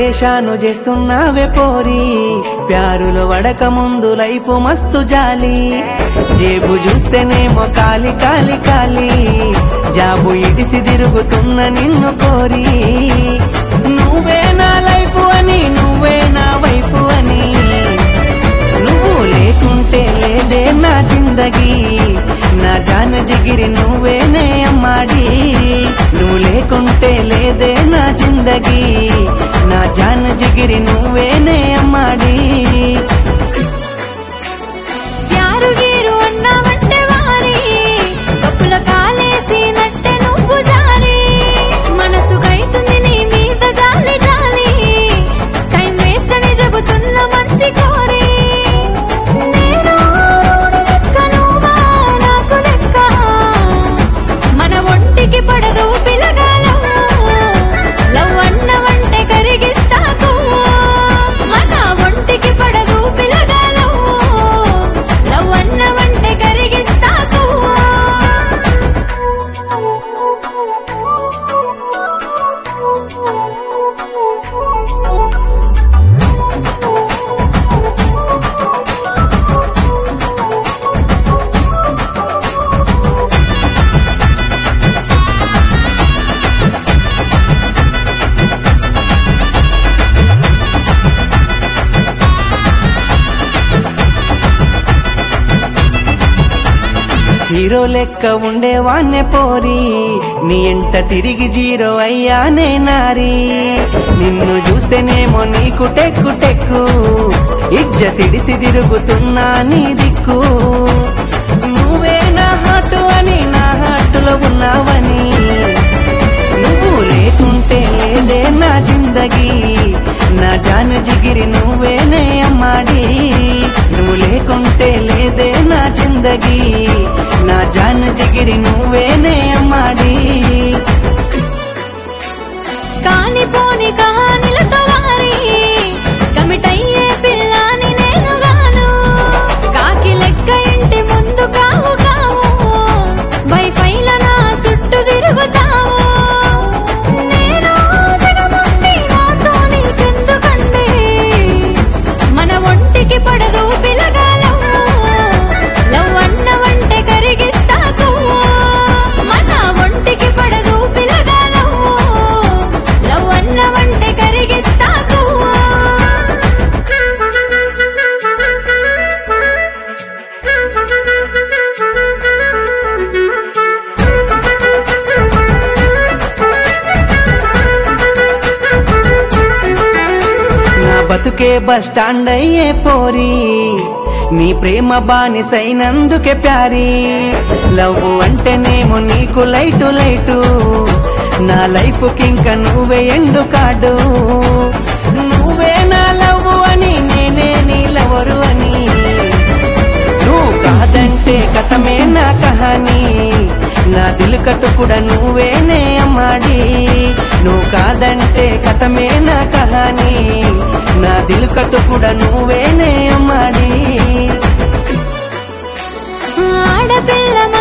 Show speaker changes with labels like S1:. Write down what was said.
S1: పరేషాను చేస్తున్నావే పోరి ప్యారులో వడక ముందు లైఫ్ మస్తు జాలి జేబు చూస్తేనేమో కాలి కాలి కాలి జాబు ఇడిసి తిరుగుతున్న నిన్ను కోరి నువ్వే నా లైఫ్ అని నువ్వే నా వైపు అని నువ్వు లేకుంటే లేదే నా జిందగీ నా జాన జిగిరి నువ్వేనే అమ్మాడి నువ్వు లేకుంటే లేదే నా జిందగీ నా జాన జిగిరి నువ్వేనే అమ్మాడి
S2: ప్యారు గీరు అన్నావంటే వారి కప్పుల కాలేసి నట్టె నువ్వు జారి మనసు కైతుంది నీ మీద జాలి జాలి టైం వేస్ట్ అని చెబుతున్న మంచి కోరి నేను లెక్క నువ్వా నాకు లెక్క మన ఒంటికి పడదు పిలగాలం లవ్ అన్నవంటే కరిగిస్తాకు మన ఒంటికి పడదు పిలగాలం లవ్ అన్నవంటే కరిగిస్తాకు
S1: హీరో లెక్క ఉండేవాన్నే పోరి నీ ఎంట తిరిగి జీరో అయ్యానే నారి నిన్ను చూస్తేనేమో నీకు టెక్కు టెక్కు ఇజ్జ తిడిసి తిరుగుతున్నా నీ దిక్కు నువ్వే నా హాటు అని నా హాటులో ఉన్నావని నువ్వు లేకుంటే లేదే నా జిందగీ నా జాన జిగిరి నువ్వేనే అమ్మాడి నువ్వు లేకుంటే లేదే నా జిందగీ నా జాన జిగిరి నువ్వేనే అమ్మాడి
S2: కాని పోని కహానిలతో వారి కమిట్ అయ్యే పిల్లాని నేను గాను కాకి లెక్క ఇంటి ముందు కావు కావు వైఫైల నా చుట్టూ తిరుగుతావు నేను జగముండి నాతో నీకెందుకండి మన ఒంటికి పడదు పిలగాలం లవ్ అన్నవంటే కరిగిస్తాకు మన ఒంటికి పడదు పిలగాలం లవ్ అన్నవంటే కరిగిస్తాకు
S1: నా బతుకే బస్ స్టాండ్ అయ్యే పోరి నీ ప్రేమ బానిసైనందుకే ప్యారి లవ్ అంటేనేమో నీకు లైటు లైటు నా లైఫ్ కింక నువ్వే ఎండు కాడు నువ్వే నా లవ్ అని నేనే నీ లవరు అని నువ్వు కాదంటే కథమే నా కహాని నా దిల్ కట్టు కూడా నువ్వేనే అమ్మాడి నువ్వు కాదంటే కథమే నా కహాని నా దిల్ కట్టు కూడా నువ్వేనే అమ్మాడి
S2: ఆడపిల్ల